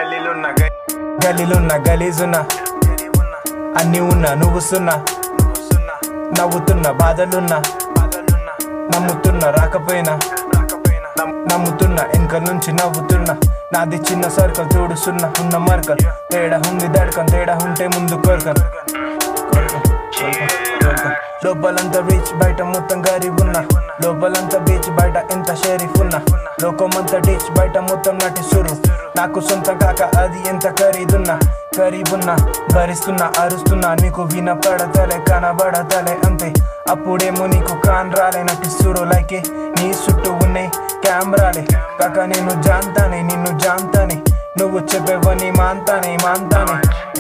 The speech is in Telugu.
గల్లీలున్న గలీలున్న గలీజున్న అన్ని ఉన్నా నువ్వు సున్నా నవ్వుతున్న బాధలున్నా నమ్ముతున్నా రాకపోయినా నమ్- నమ్ముతున్నా వెనక నుంచి నవ్వుతున్నా నాది చిన్న సర్కల్ తోడు సున్నా ఉన్న మర్కల్ తేడా ఉంది దడకం తేడా ఉంటే ముందు కోరకం లోపలంతా రీచ్ బయట మొత్తం గరీబ్ ఉన్నా లోపలంతా బీచ్ బయట ఎంత షరీఫ్ ఉన్నా లోకమంతా డీచ్ బయట మొత్తం నటి సురు నాకు సొంతం కాక అది ఎంత ఖరీదున్నా ఖరీబున్నా భరిస్తున్నా అరుస్తున్నా నీకు వినపడతలే కనబడతలే అంతే అప్పుడేమో నీకు కాన్ రాలే నటిస్తురు లైకే నీ చుట్టూ ఉన్నాయి కెమెరాలే కాక నేను జాంతానే నిన్ను జాంతానే నువ్వు చెప్పేవని మాంతానే మాంతానే